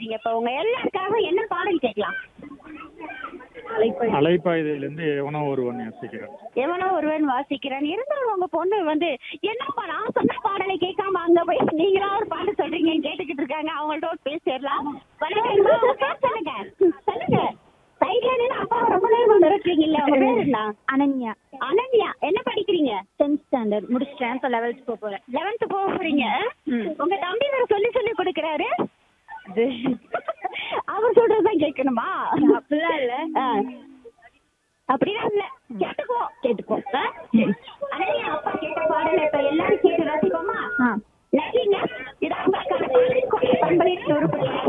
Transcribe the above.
வாசிக்கிறீங்க இப்ப உங்க எல்லாருக்காக என்ன பாடல் கேட்கலாம் அலைப்பாய்திலிருந்து எவனோ ஒருவன் யோசிக்கிறேன் எவனோ ஒருவன் வாசிக்கிறான் இருந்தாலும் உங்க பொண்ணு வந்து என்னப்பா நான் சொன்ன பாடலை கேட்காம அங்க போய் நீங்களா ஒரு பாட்டு சொல்றீங்க கேட்டுக்கிட்டு இருக்காங்க அவங்கள்ட்ட ஒரு பேசிடலாம் வணக்கம்மா, உங்க பேர் சொல்லுங்க சொல்லுங்க சைட்ல நின்று அப்பா ரொம்ப நேரம் மிரட்டுறீங்கல்ல உங்க பேர் என்ன அனன்யா அனன்யா என்ன படிக்கிறீங்க டென்த் ஸ்டாண்டர்ட் முடிச்சிட்டேன் இப்போ லெவல்த் போக போறேன் லெவன்த் போக போறீங்க உங்க தம்பி வேற சொல்லி சொல்லி கொடுக்கறாரு அவர் சொல்றதுதான் கேட்கணுமா அப்படிலாம் இல்ல ஆ. அப்படிலாம் இல்ல கேட்டுப்போம் கேட்டுப்போம் ஆ? அனன்யா அப்பா கேட்ட பாடலை இப்ப எல்லாரும் கேட்டு ரசிச்சு